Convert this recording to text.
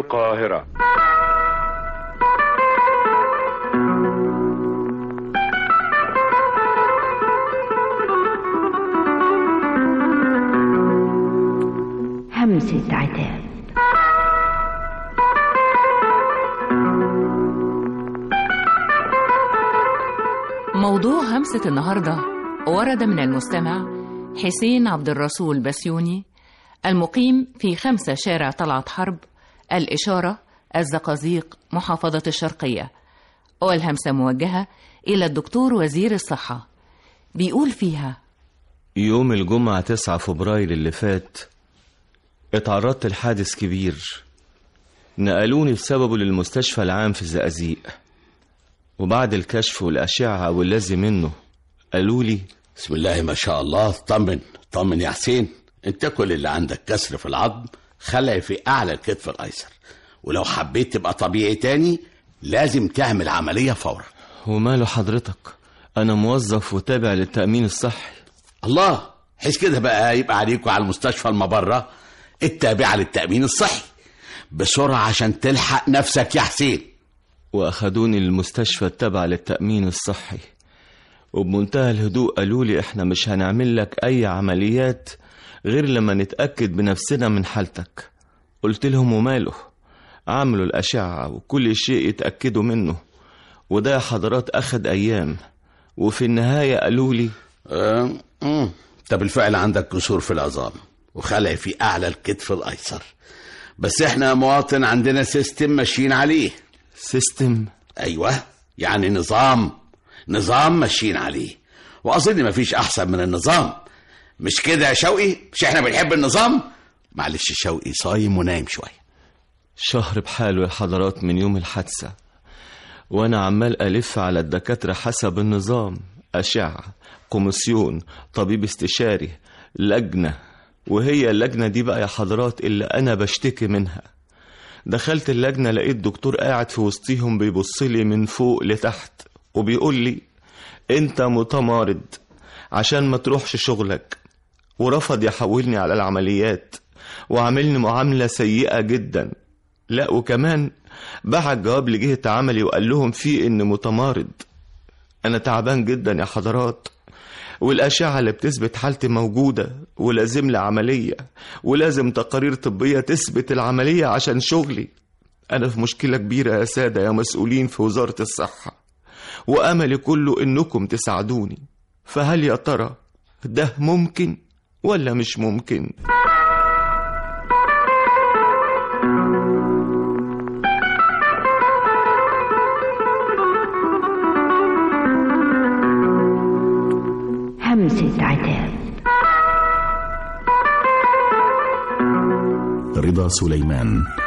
القاهرة همسة عتاب موضوع همسة النهاردة ورد من المستمع حسين عبد الرسول بسيوني المقيم في خمسة شارع طلعت حرب الإشارة الزقازيق محافظة الشرقية والهمسة موجهة إلى الدكتور وزير الصحة بيقول فيها يوم الجمعة 9 فبراير اللي فات اتعرضت لحادث كبير نقلوني بسببه للمستشفى العام في الزقازيق وبعد الكشف والأشعة والذي منه قالوا لي بسم الله ما شاء الله طمن طمن يا حسين انت كل اللي عندك كسر في العظم خلع في اعلى الكتف الايسر ولو حبيت تبقى طبيعي تاني لازم تعمل عملية فورا وماله حضرتك أنا موظف وتابع للتأمين الصحي الله حيث كده بقى يبقى عليكوا على المستشفى المبرة التابعة للتأمين الصحي بسرعة عشان تلحق نفسك يا حسين وأخدوني للمستشفى التابعة للتأمين الصحي وبمنتهى الهدوء قالوا لي احنا مش هنعمل لك أي عمليات غير لما نتأكد بنفسنا من حالتك قلت لهم وماله عملوا الأشعة وكل شيء يتأكدوا منه وده يا حضرات أخد أيام وفي النهاية قالوا لي أه أمم. انت بالفعل عندك كسور في العظام وخلع في اعلى الكتف الايسر بس احنا يا مواطن عندنا سيستم ماشيين عليه سيستم ايوه يعني نظام نظام ماشيين عليه واظن مفيش احسن من النظام مش كده يا شوقي مش احنا بنحب النظام معلش شوقي صايم ونايم شويه شهر بحاله يا حضرات من يوم الحادثة وأنا عمال ألف على الدكاترة حسب النظام أشعة كوميسيون طبيب استشاري لجنة وهي اللجنة دي بقى يا حضرات اللي أنا بشتكي منها دخلت اللجنة لقيت دكتور قاعد في وسطيهم بيبص لي من فوق لتحت وبيقول لي أنت متمارض عشان ما تروحش شغلك ورفض يحولني على العمليات وعاملني معاملة سيئة جدا لا وكمان بعت جواب لجهة عملي وقال لهم فيه إن متمارض أنا تعبان جدا يا حضرات والأشعة اللي بتثبت حالتي موجودة ولازم لي عملية ولازم تقارير طبية تثبت العملية عشان شغلي أنا في مشكلة كبيرة يا سادة يا مسؤولين في وزارة الصحة وأملي كله إنكم تساعدوني فهل يا ترى ده ممكن ولا مش ممكن؟ همسة عتاب رضا سليمان